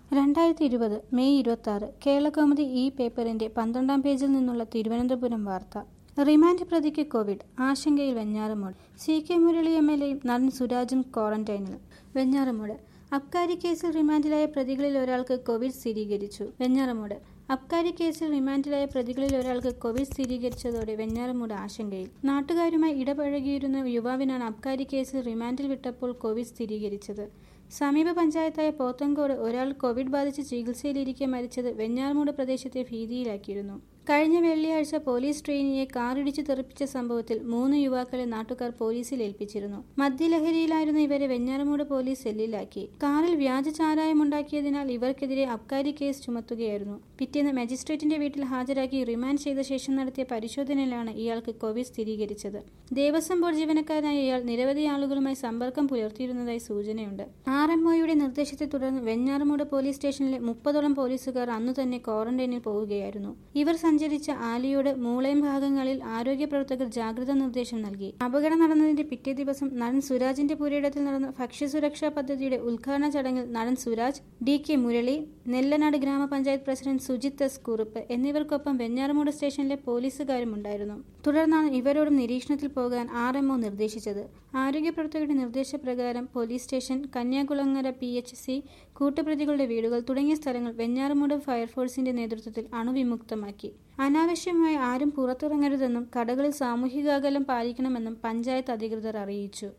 രണ്ടായിരത്തി ഇരുപത് മെയ് ഇരുപത്തി ആറ് കേരളകൗമുദി ഈ പേപ്പറിന്റെ പന്ത്രണ്ടാം പേജിൽ നിന്നുള്ള തിരുവനന്തപുരം വാർത്ത റിമാൻഡ് പ്രതിക്ക് കോവിഡ് ആശങ്കയിൽ Venjaramoodu C K Murali M L എയും നടൻ സുരാജും ക്വാറന്റൈനിൽ വെഞ്ഞാറമൂട് അബ്കാരി കേസിൽ റിമാൻഡിലായ പ്രതികളിൽ ഒരാൾക്ക് കോവിഡ് സ്ഥിരീകരിച്ചു വെഞ്ഞാറമൂട് അബ്കാരി കേസിൽ റിമാൻഡിലായ പ്രതികളിൽ ഒരാൾക്ക് കോവിഡ് സ്ഥിരീകരിച്ചതോടെ വെഞ്ഞാറമൂട് ആശങ്കയിൽ നാട്ടുകാരുമായി ഇടപഴകിയിരുന്ന യുവാവിനാണ് അബ്കാരി കേസിൽ റിമാൻഡിൽ വിട്ടപ്പോൾ കോവിഡ് സ്ഥിരീകരിച്ചത് സമീപ പഞ്ചായത്തായ പോത്തങ്കോട് ഒരാൾ കോവിഡ് ബാധിച്ച് ചികിത്സയിലിരിക്കെ മരിച്ചത് വെഞ്ഞാറമൂട് പ്രദേശത്തെ ഭീതിയിലാക്കിയിരുന്നു കഴിഞ്ഞ വെള്ളിയാഴ്ച പോലീസ് ട്രെയിനിയെ കാറിടിച്ച് തെറിപ്പിച്ച സംഭവത്തിൽ മൂന്ന് യുവാക്കളെ നാട്ടുകാർ പോലീസിൽ ഏൽപ്പിച്ചിരുന്നു മദ്യലഹരിയിലായിരുന്ന ഇവരെ വെഞ്ഞാറമൂട് പോലീസ് സെല്ലിലാക്കി കാറിൽ വ്യാജ ചാരായമുണ്ടാക്കിയതിനാൽ ഇവർക്കെതിരെ അബ്കാരി കേസ് ചുമത്തുകയായിരുന്നു പിറ്റേന്ന് മജിസ്ട്രേറ്റിന്റെ വീട്ടിൽ ഹാജരാക്കി റിമാൻഡ് ചെയ്ത ശേഷം നടത്തിയ പരിശോധനയിലാണ് ഇയാൾക്ക് കോവിഡ് സ്ഥിരീകരിച്ചത് ദേവസ്വം ബോർഡ് ജീവനക്കാരനായ ഇയാൾ നിരവധി ആളുകളുമായി സമ്പർക്കം പുലർത്തിയിരുന്നതായി സൂചനയുണ്ട് ആർ എം ഒയുടെ നിർദ്ദേശത്തെ തുടർന്ന് വെഞ്ഞാറമൂട് പോലീസ് സ്റ്റേഷനിലെ മുപ്പതോളം പോലീസുകാർ അന്നു തന്നെ ക്വാറന്റൈനിൽ പോവുകയായിരുന്നു ഇവർ സഞ്ചരിച്ച ആലിയോട് മൂളയം ഭാഗങ്ങളിൽ ആരോഗ്യ പ്രവർത്തകർ ജാഗ്രതാ നിർദ്ദേശം നൽകി അപകടം നടന്നതിന്റെ പിറ്റേ ദിവസം നടൻ സുരാജിന്റെ പുരയിടത്തിൽ നടന്ന ഭക്ഷ്യസുരക്ഷാ പദ്ധതിയുടെ ഉദ്ഘാടന ചടങ്ങിൽ നടൻ സുരാജ് ഡി കെ മുരളി നെല്ലനാട് ഗ്രാമപഞ്ചായത്ത് പ്രസിഡന്റ് സുജിത് എസ് കുറുപ്പ് എന്നിവർക്കൊപ്പം വെഞ്ഞാറമൂട് സ്റ്റേഷനിലെ പോലീസുകാരും ഉണ്ടായിരുന്നു തുടർന്നാണ് ഇവരോടും നിരീക്ഷണത്തിൽ പോകാൻ ആർ എംഒ നിർദ്ദേശിച്ചത് ആരോഗ്യ പ്രവർത്തകരുടെ നിർദ്ദേശപ്രകാരം police station Kanyakulangara P H C കൂട്ടുപ്രതികളുടെ വീടുകൾ തുടങ്ങിയ സ്ഥലങ്ങൾ വെഞ്ഞാറമൂട് ഫയർഫോഴ്സിന്റെ നേതൃത്വത്തിൽ അണുവിമുക്തമാക്കി അനാവശ്യമായി ആരും പുറത്തിറങ്ങരുതെന്നും കടകളിൽ സാമൂഹിക അകലം പാലിക്കണമെന്നും പഞ്ചായത്ത് അധികൃതർ അറിയിച്ചു